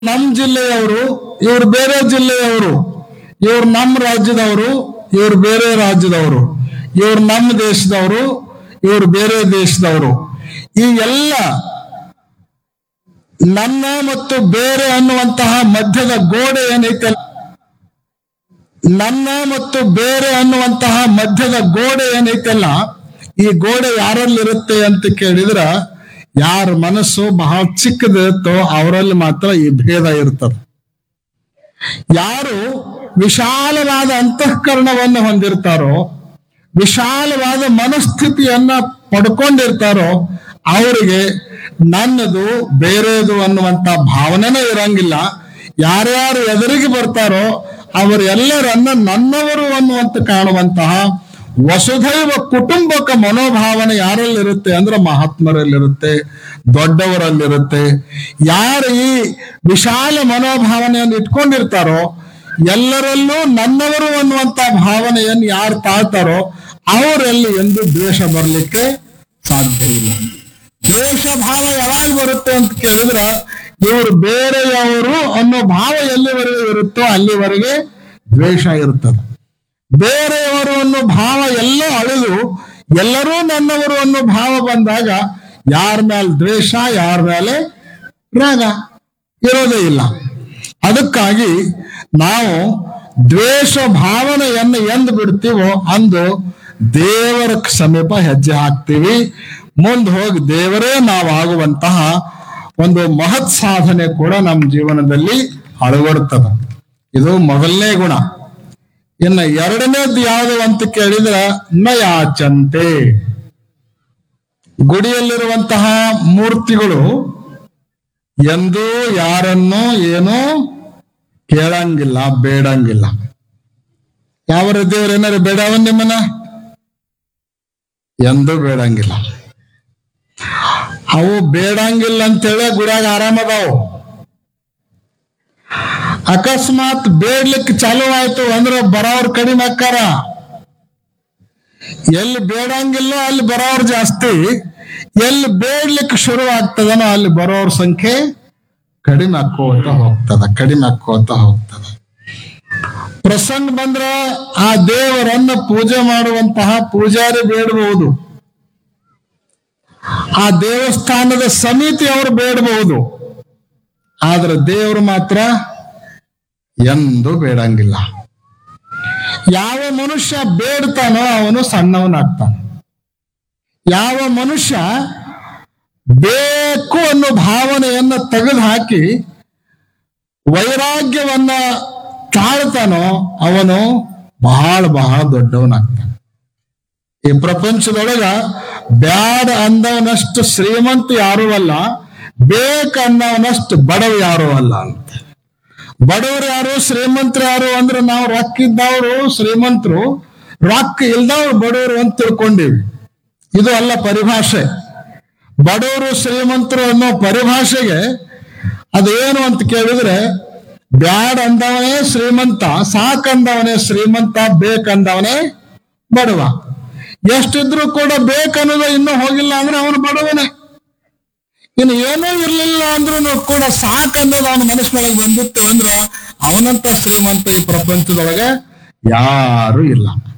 ನಮ್ಮ ಜಿಲ್ಲೆಯವರು ಇವ್ರು ಬೇರೆ ಜಿಲ್ಲೆಯವರು ಇವ್ರು ನಮ್ಮ ರಾಜ್ಯದವರು ಇವ್ರು ಬೇರೆ ರಾಜ್ಯದವರು ಇವ್ರು ನಮ್ಮ ದೇಶದವರು ಇವ್ರು ಬೇರೆ ದೇಶದವರು ಈ ಎಲ್ಲ ನನ್ನ ಮತ್ತು ಬೇರೆ ಅನ್ನುವಂತಹ ಮಧ್ಯದ ಗೋಡೆ ಏನೈತೆ ನನ್ನ ಮತ್ತು ಬೇರೆ ಅನ್ನುವಂತಹ ಮಧ್ಯದ ಗೋಡೆ ಏನೈತಲ್ಲ ಈ ಗೋಡೆ ಯಾರಲ್ಲಿರುತ್ತೆ ಅಂತ ಕೇಳಿದ್ರ ಯಾರ ಮನಸ್ಸು ಬಹಳ ಚಿಕ್ಕದಿರುತ್ತೋ ಅವರಲ್ಲಿ ಮಾತ್ರ ಈ ಭೇದ ಇರ್ತದೆ ಯಾರು ವಿಶಾಲವಾದ ಅಂತಃಕರಣವನ್ನು ಹೊಂದಿರ್ತಾರೋ ವಿಶಾಲವಾದ ಮನಸ್ಥಿತಿಯನ್ನ ಪಡ್ಕೊಂಡಿರ್ತಾರೋ ಅವರಿಗೆ ನನ್ನದು ಬೇರೆದು ಅನ್ನುವಂತ ಭಾವನೆನೇ ಇರಂಗಿಲ್ಲ ಯಾರ್ಯಾರು ಎದುರಿಗೆ ಬರ್ತಾರೋ ಅವರೆಲ್ಲರನ್ನ ನನ್ನವರು ಅನ್ನುವಂತ ಕಾಣುವಂತಹ ವಸುಧೈವ ಕುಟುಂಬಕ ಮನೋಭಾವನೆ ಯಾರಲ್ಲಿರುತ್ತೆ ಅಂದ್ರೆ ಮಹಾತ್ಮರಲ್ಲಿರುತ್ತೆ ದೊಡ್ಡವರಲ್ಲಿರುತ್ತೆ ಯಾರು ಈ ವಿಶಾಲ ಮನೋಭಾವನೆಯನ್ನು ಇಟ್ಕೊಂಡಿರ್ತಾರೋ ಎಲ್ಲರಲ್ಲೂ ನನ್ನವರು ಅನ್ನುವಂತ ಭಾವನೆಯನ್ನು ಯಾರು ತಾಳ್ತಾರೋ ಅವರಲ್ಲಿ ಎಂದು ದ್ವೇಷ ಬರಲಿಕ್ಕೆ ಸಾಧ್ಯ ಇಲ್ಲ ದ್ವೇಷ ಭಾವ ಯಾವಾಗ ಬರುತ್ತೆ ಅಂತ ಕೇಳಿದ್ರೆ ಇವರು ಬೇರೆಯವರು ಅನ್ನೋ ಭಾವ ಎಲ್ಲಿವರೆಗೆ ಇರುತ್ತೋ ಅಲ್ಲಿವರೆಗೆ ದ್ವೇಷ ಇರ್ತದೆ ಬೇರೆಯವರು ಅನ್ನೋ ಭಾವ ಎಲ್ಲ ಅಳಿದು ಎಲ್ಲರೂ ನನ್ನವರು ಅನ್ನೋ ಭಾವ ಬಂದಾಗ ಯಾರ ಮೇಲೆ ದ್ವೇಷ ಯಾರ ಮೇಲೆ ರಾಗ ಇರೋದೇ ಇಲ್ಲ ಅದಕ್ಕಾಗಿ ನಾವು ದ್ವೇಷ ಭಾವನೆಯನ್ನು ಎಂದು ಬಿಡ್ತೀವೋ ಅಂದು ದೇವರ ಸಮೀಪ ಹೆಜ್ಜೆ ಹಾಕ್ತೀವಿ ಮುಂದೆ ಹೋಗಿ ದೇವರೇ ನಾವಾಗುವಂತಹ ಒಂದು ಮಹತ್ ಸಾಧನೆ ಕೂಡ ನಮ್ಮ ಜೀವನದಲ್ಲಿ ಅಳವಡುತ್ತದೆ ಇದು ಮೊದಲನೇ ಗುಣ ಇನ್ನು ಎರಡನೇದ್ದು ಯಾವುದು ಅಂತ ಕೇಳಿದ್ರ ನಯಾಚಂತೆ ಗುಡಿಯಲ್ಲಿರುವಂತಹ ಮೂರ್ತಿಗಳು ಎಂದೂ ಯಾರನ್ನೂ ಏನೂ ಕೇಳಂಗಿಲ್ಲ ಬೇಡಂಗಿಲ್ಲ ಯಾವ ದೇವ್ರು ಏನಾರು ಬೇಡವ ನಿಮ್ಮನ್ನ ಎಂದೂ ಬೇಡಂಗಿಲ್ಲ ಅವು ಬೇಡಂಗಿಲ್ಲ ಅಂತೇಳಿ ಗುಡಿಯಾಗ ಆರಾಮದಾವು ಅಕಸ್ಮಾತ್ ಬೇಡ್ಲಿಕ್ಕೆ ಚಾಲು ಆಯ್ತು ಅಂದ್ರೆ ಬರೋರ್ ಕಡಿಮೆ ಅಕ್ಕಾರ ಎಲ್ಲಿ ಬೇಡಂಗಿಲ್ಲ ಅಲ್ಲಿ ಬರೋರ್ ಜಾಸ್ತಿ ಎಲ್ಲಿ ಬೇಡ್ಲಿಕ್ಕೆ ಶುರು ಆಗ್ತದನೋ ಅಲ್ಲಿ ಬರೋರ್ ಸಂಖ್ಯೆ ಕಡಿಮೆ ಆಕ್ಕೋತ ಹೋಗ್ತದ ಕಡಿಮೆ ಆಕ್ಕೋತ ಹೋಗ್ತದ ಪ್ರಸಂಗ ಬಂದ್ರ ಆ ದೇವರನ್ನ ಪೂಜೆ ಮಾಡುವಂತಹ ಪೂಜಾರಿ ಬೇಡಬಹುದು ಆ ದೇವಸ್ಥಾನದ ಸಮಿತಿ ಅವರು ಬೇಡಬಹುದು ಆದ್ರೆ ದೇವರು ಮಾತ್ರ ಎಂದು ಬೇಡಂಗಿಲ್ಲ ಯಾವ ಮನುಷ್ಯ ಬೇಡ್ತಾನೋ ಅವನು ಸಣ್ಣವನಾಗ್ತಾನೆ ಯಾವ ಮನುಷ್ಯ ಬೇಕು ಅನ್ನೋ ಭಾವನೆಯನ್ನ ತೆಗೆದು ಹಾಕಿ ವೈರಾಗ್ಯವನ್ನ ತಾಳ್ತಾನೋ ಅವನು ಬಹಳ ಬಹಳ ದೊಡ್ಡವನಾಗ್ತಾನೆ ಈ ಪ್ರಪಂಚದೊಳಗ ಬ್ಯಾಡ ಅಂದವನಷ್ಟು ಶ್ರೀಮಂತ ಯಾರೂ ಅಲ್ಲ ಬೇಕನ್ನವನಷ್ಟು ಬಡವ ಯಾರೂ ಅಲ್ಲ ಅಂತ ಬಡವರು ಯಾರು ಶ್ರೀಮಂತರು ಯಾರು ಅಂದ್ರೆ ನಾವು ರೊಕ್ಕ ಇದ್ದವರು ಶ್ರೀಮಂತರು ರೊಕ್ಕ ಇಲ್ದವ್ರು ಬಡವರು ಅಂತ ತಿಳ್ಕೊಂಡಿವಿ ಇದು ಅಲ್ಲ ಪರಿಭಾಷೆ ಬಡವರು ಶ್ರೀಮಂತರು ಅನ್ನೋ ಪರಿಭಾಷೆಗೆ ಅದೇನು ಅಂತ ಕೇಳಿದ್ರೆ ಬ್ಯಾಡ್ ಅಂದವನೇ ಶ್ರೀಮಂತ ಸಾಕಂದವನೇ ಶ್ರೀಮಂತ ಬೇಕಂದವನೇ ಬಡವ ಎಷ್ಟಿದ್ರು ಕೂಡ ಬೇಕನ್ನೋದು ಇನ್ನೂ ಹೋಗಿಲ್ಲ ಅಂದ್ರೆ ಅವನು ಬಡವನೇ ಇನ್ನು ಏನೂ ಇರ್ಲಿಲ್ಲ ಅಂದ್ರೂ ಕೂಡ ಸಾಕನ್ನೋದು ಅವನ ಮನಸ್ಸಿನೊಳಗೆ ಬಂದಿತ್ತು ಅಂದ್ರ ಅವನಂತ ಶ್ರೀಮಂತ ಈ ಪ್ರಪಂಚದೊಳಗೆ ಯಾರು ಇಲ್ಲ